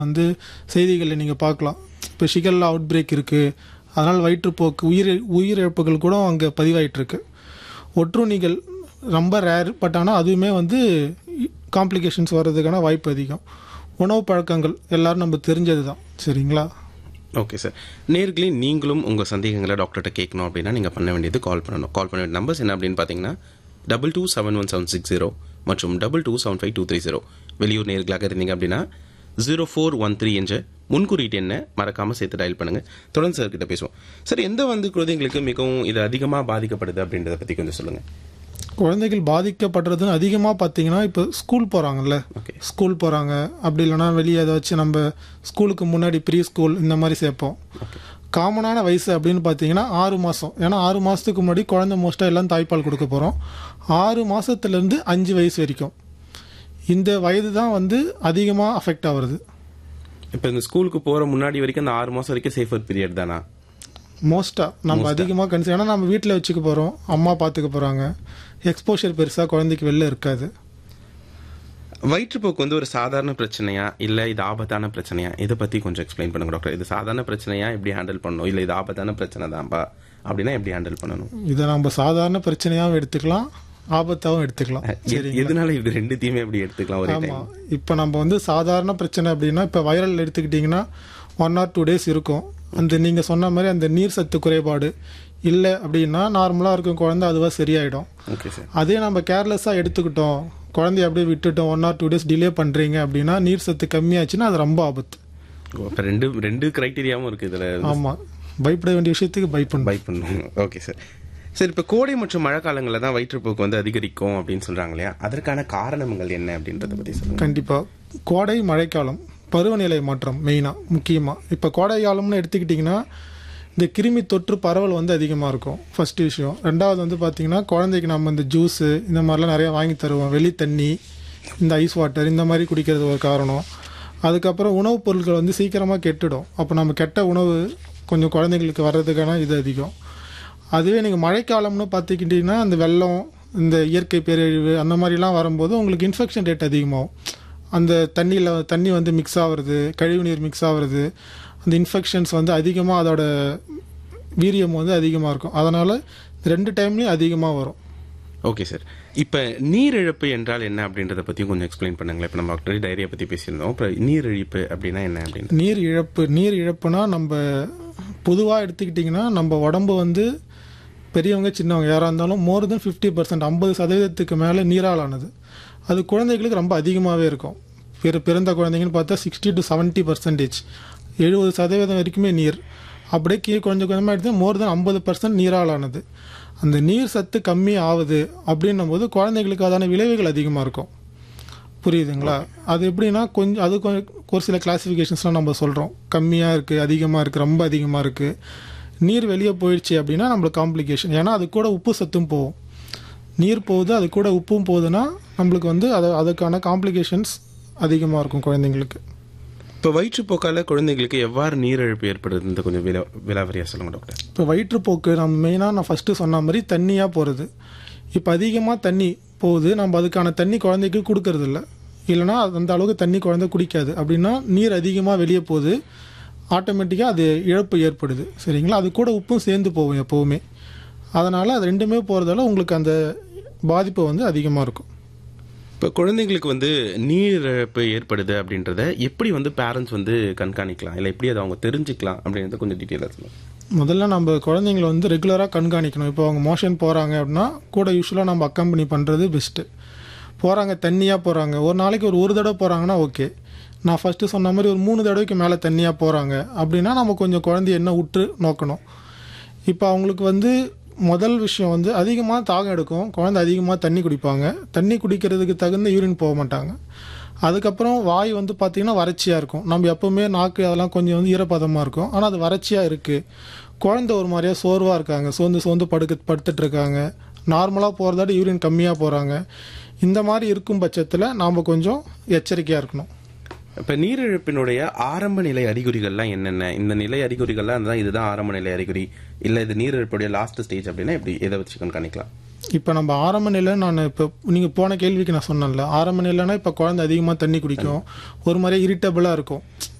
வந்து செய்திகளில் நீங்கள் பார்க்கலாம் இப்போ ஷிகல்லா அவுட் பிரேக் இருக்குது அதனால் வயிற்றுப்போக்கு உயிர் உயிரிழப்புகள் கூட அங்கே பதிவாயிட்டிருக்கு ஒட்டுண்ணிகள் ரொம்ப ரேர் பட் ஆனால் அதுவுமே வந்து காம்ப்ளிகேஷன்ஸ் வர்றதுக்கான வாய்ப்பு அதிகம் உணவு பழக்கங்கள் எல்லாரும் நம்ம தெரிஞ்சது தான் சரிங்களா ஓகே சார் நேர்களே நீங்களும் உங்கள் சந்தேகங்களை டாக்டர்கிட்ட கேட்கணும் அப்படின்னா நீங்கள் பண்ண வேண்டியது கால் பண்ணணும் கால் பண்ண வேண்டிய நம்பர்ஸ் என்ன அப்படின்னு பார்த்தீங்கன்னா double two seven one seven six zero மற்றும் double two seven five two three zero வெளியூர் நேர்களாக இருந்தீங்க அப்படின்னா ஜீரோ ஃபோர் ஒன் த்ரீ என்ற முன்குறியீட்டு என்ன மறக்காமல் சேர்த்து டயல் பண்ணுங்கள் தொடர்ந்து சார் கிட்ட பேசுவோம் சார் எந்த வந்து குழந்தைங்களுக்கு மிகவும் இது அதிகமாக பாதிக்கப்படுது அப்படின்றத பற்றி கொஞ்சம் சொல்லுங்கள் குழந்தைகள் பாதிக்கப்படுறதுன்னு அதிகமாக பார்த்தீங்கன்னா இப்போ ஸ்கூல் போகிறாங்கல்ல ஓகே ஸ்கூல் போகிறாங்க அப்படி இல்லைன்னா வெளியே ஏதாச்சும் நம்ம ஸ்கூலுக்கு முன்னாடி ப்ரீ ஸ்கூல் இந்த மாதிரி சேர்ப்போம் காமனான வயசு அப்படின்னு பார்த்தீங்கன்னா ஆறு மாதம் ஏன்னா ஆறு மாதத்துக்கு முன்னாடி குழந்தை மோஸ்ட்டாக எல்லாம் தாய்ப்பால் கொடுக்க போகிறோம் ஆறு மாதத்துலேருந்து அஞ்சு வயசு வரைக்கும் இந்த வயது தான் வந்து அதிகமாக அஃபெக்ட் ஆகுறது இப்போ இந்த ஸ்கூலுக்கு போகிற முன்னாடி வரைக்கும் அந்த ஆறு மாதம் வரைக்கும் சேஃபர் பீரியட் தானா மோஸ்ட்டாக நம்ம அதிகமாக கன்சி ஏன்னா நம்ம வீட்டில் வச்சுக்க போகிறோம் அம்மா பார்த்துக்க போகிறாங்க எக்ஸ்போஷர் பெருசாக குழந்தைக்கு வெளில இருக்காது வயிற்றுப்போக்கு வந்து ஒரு சாதாரண பிரச்சனையா இல்ல இது ஆபத்தான பிரச்சனையா இதை பத்தி கொஞ்சம் எக்ஸ்பிளைன் பண்ணுங்க டாக்டர் இது சாதாரண பிரச்சனையா எப்படி ஹேண்டில் பண்ணணும் இல்ல இது ஆபத்தான பிரச்சனை தான்பா அப்படின்னா எப்படி ஹேண்டில் பண்ணணும் இதை நம்ம சாதாரண பிரச்சனையாகவும் எடுத்துக்கலாம் ஆபத்தாகவும் எடுத்துக்கலாம் எ- எதனால இது ரெண்டுத்தையுமே எப்படி எடுத்துக்கலாம் ஒரே டைம் ஆமாம் இப்போ நம்ம வந்து சாதாரண பிரச்சனை அப்படின்னா இப்போ வைரல் எடுத்துக்கிட்டிங்கன்னா ஒன் ஆர் டூ டேஸ் இருக்கும் அந்த நீங்கள் சொன்ன மாதிரி அந்த நீர் சத்து குறைபாடு இல்லை அப்படின்னா நார்மலாக இருக்கும் குழந்தை அதுவாக சரியாயிடும் ஓகே சார் அதே நம்ம கேர்லெஸ்ஸாக எடுத்துக்கிட்டோம் குழந்தைய அப்படியே விட்டுட்டோம் one or two days delay பண்ணுறீங்க அப்படின்னா நீர் சத்து கம்மியாச்சுன்னா அது ரொம்ப ஆபத்து இப்ப ரெண்டு ரெண்டு கிரைட்டீரியாவும் இருக்கு இதுல ஆமாம் பயப்பட வேண்டிய விஷயத்துக்கு பயப்படணும் பை பண்ணணும் ஓகே சார் சார் இப்ப கோடை மற்றும் மழை காலங்களில் தான் வயிற்றுப்போக்கு வந்து அதிகரிக்கும் அப்படின்னு சொல்றாங்க இல்லையா அதற்கான காரணங்கள் என்ன அப்படின்றத பத்தி சொல்லுங்க கண்டிப்பாக கோடை மழைக்காலம் பருவநிலை மாற்றம் மெயினாக முக்கியமாக இப்போ கோடை காலம்னு எடுத்துக்கிட்டிங்கன்னா இந்த கிருமி தொற்று பரவல் வந்து அதிகமாக இருக்கும் ஃபர்ஸ்ட் விஷயம் ரெண்டாவது வந்து பார்த்திங்கன்னா குழந்தைக்கு நம்ம இந்த ஜூஸு இந்த மாதிரிலாம் நிறையா வாங்கி தருவோம் வெளி தண்ணி இந்த ஐஸ் வாட்டர் இந்த மாதிரி குடிக்கிறது ஒரு காரணம் அதுக்கப்புறம் உணவுப் பொருட்கள் வந்து சீக்கிரமாக கெட்டுடும் அப்போ நம்ம கெட்ட உணவு கொஞ்சம் குழந்தைங்களுக்கு வர்றதுக்கான இது அதிகம் அதுவே நீங்கள் மழைக்காலம்னு பார்த்துக்கிட்டிங்கன்னா அந்த வெள்ளம் இந்த இயற்கை பேரழிவு அந்த மாதிரிலாம் வரும்போது உங்களுக்கு இன்ஃபெக்ஷன் ரேட் அதிகமாகும் அந்த தண்ணியில் தண்ணி வந்து மிக்ஸ் ஆகுறது கழிவு நீர் மிக்ஸ் ஆகுறது அந்த இன்ஃபெக்ஷன்ஸ் வந்து அதிகமாக அதோட வீரியம் வந்து அதிகமாக இருக்கும் அதனால் ரெண்டு டைம்லேயும் அதிகமாக வரும் ஓகே சார் இப்ப நீரிழப்பு என்றால் என்ன அப்படின்றத பத்தியும் கொஞ்சம் எக்ஸ்பிளைன் பண்ணுங்களேன் இப்ப நம்ம டாக்டர் டைரியா பத்தி பேசியிருந்தோம் இப்ப நீரிழிப்பு அப்படின்னா என்ன அப்படின்னு நீர் இழப்பு நீர் இழப்புனா நம்ம பொதுவாக எடுத்துக்கிட்டிங்கன்னா நம்ம உடம்பு வந்து பெரியவங்க சின்னவங்க யாராக இருந்தாலும் மோர் தென் ஃபிஃப்டி பர்சன்ட் ஐம்பது சதவீதத்துக்கு மேலே நீரால் ஆனது அது குழந்தைகளுக்கு ரொம்ப அதிகமாகவே இருக்கும் பிற பிறந்த குழந்தைங்கன்னு பார்த்தா சிக்ஸ்டி டு செவன்ட்டி பர்சன்டேஜ் எழுபது சதவீதம் வரைக்குமே நீர் அப்படியே கீழே கொஞ்சம் கொஞ்சமாக எடுத்து மோர் தென் ஐம்பது பர்சன்ட் நீரால் ஆனது அந்த நீர் சத்து கம்மி ஆகுது அப்படின்னும் போது குழந்தைகளுக்கு அதான விளைவுகள் அதிகமாக இருக்கும் புரியுதுங்களா அது எப்படின்னா கொஞ்சம் அது கொஞ்சம் ஒரு சில கிளாசிஃபிகேஷன்ஸ்லாம் நம்ம சொல்கிறோம் கம்மியாக இருக்குது அதிகமாக இருக்குது ரொம்ப அதிகமாக இருக்குது நீர் வெளியே போயிடுச்சு அப்படின்னா நம்மளுக்கு காம்ப்ளிகேஷன் ஏன்னா அது கூட உப்பு சத்தும் போகும் நீர் போகுது அது கூட உப்பும் போகுதுன்னா நம்மளுக்கு வந்து அது அதுக்கான காம்ப்ளிகேஷன்ஸ் அதிகமாக இருக்கும் குழந்தைங்களுக்கு இப்ப வயிற்றுப்போக்கால குழந்தைகளுக்கு எவ்வாறு நீரிழப்பு ஏற்படுது கொஞ்சம் விலா விலாவரியா சொல்லுங்க டாக்டர் இப்போ வயிற்றுப்போக்கு நம்ம மெயினாக நான் ஃபஸ்ட்டு சொன்ன மாதிரி தண்ணியாக போகிறது இப்போ அதிகமாக தண்ணி போகுது நம்ம அதுக்கான தண்ணி குழந்தைக்கு கொடுக்கறது இல்ல இல்லைன்னா அது அந்த அளவுக்கு தண்ணி குழந்தை குடிக்காது அப்படின்னா நீர் அதிகமாக வெளியே போகுது ஆட்டோமேட்டிக்காக அது இழப்பு ஏற்படுது சரிங்களா அது கூட உப்பும் சேர்ந்து போகும் எப்போவுமே அதனால் அது ரெண்டுமே போகிறதால உங்களுக்கு அந்த பாதிப்பு வந்து அதிகமாக இருக்கும் இப்ப குழந்தைங்களுக்கு வந்து நீரிழப்பு ஏற்படுது அப்படின்றத எப்படி வந்து பேரண்ட்ஸ் வந்து கண்காணிக்கலாம் இல்ல எப்படி அதை அவங்க தெரிஞ்சுக்கலாம் அப்படின்றத கொஞ்சம் டீட்டெயிலாக சொல்லுங்க முதல்ல நம்ம குழந்தைங்கள வந்து ரெகுலராக கண்காணிக்கணும் இப்போ அவங்க மோஷன் போகிறாங்க அப்படின்னா கூட யூஸ்வலாக நம்ம அக்கம்பெனி பண்ணுறது பெஸ்ட்டு போகிறாங்க தண்ணியாக போகிறாங்க ஒரு நாளைக்கு ஒரு ஒரு தடவை போகிறாங்கன்னா ஓகே நான் ஃபஸ்ட்டு சொன்ன மாதிரி ஒரு மூணு தடவைக்கு மேலே தண்ணியாக போகிறாங்க அப்படின்னா நம்ம கொஞ்சம் குழந்தைய என்ன உற்று நோக்கணும் இப்போ அவங்களுக்கு வந்து முதல் விஷயம் வந்து அதிகமாக தாகம் எடுக்கும் குழந்தை அதிகமாக தண்ணி குடிப்பாங்க தண்ணி குடிக்கிறதுக்கு தகுந்த யூரின் போக மாட்டாங்க அதுக்கப்புறம் வாய் வந்து பார்த்திங்கன்னா வறட்சியாக இருக்கும் நம்ம எப்போவுமே நாக்கு அதெல்லாம் கொஞ்சம் வந்து ஈரப்பதமாக இருக்கும் ஆனால் அது வறட்சியாக இருக்குது குழந்தை ஒரு மாதிரியாக சோர்வாக இருக்காங்க சோர்ந்து சோர்ந்து படுக்க படுத்துட்டு இருக்காங்க நார்மலாக போகிறதாடி யூரின் கம்மியாக போகிறாங்க இந்த மாதிரி இருக்கும் பட்சத்தில் நாம் கொஞ்சம் எச்சரிக்கையாக இருக்கணும் இப்ப நீரிழப்பினுடைய ஆரம்ப நிலை அறிகுறிகள்லாம் என்னென்ன இந்த நிலை அறிகுறிகள்லாம் இருந்தா இதுதான் ஆரம்ப நிலை அறிகுறி இல்ல இது நீரிழப்புடைய லாஸ்ட் ஸ்டேஜ் அப்படின்னா எப்படி எதை வச்சு கண்காணிக்கலாம் இப்போ நம்ம ஆரம்ப நிலை நான் இப்போ நீங்கள் போன கேள்விக்கு நான் சொன்னேன்ல ஆரம்ப நிலைனா இப்போ குழந்தை அதிகமாக தண்ணி குடிக்கும் ஒரு மாதிரியே இரிட்டபிளாக இருக்கும்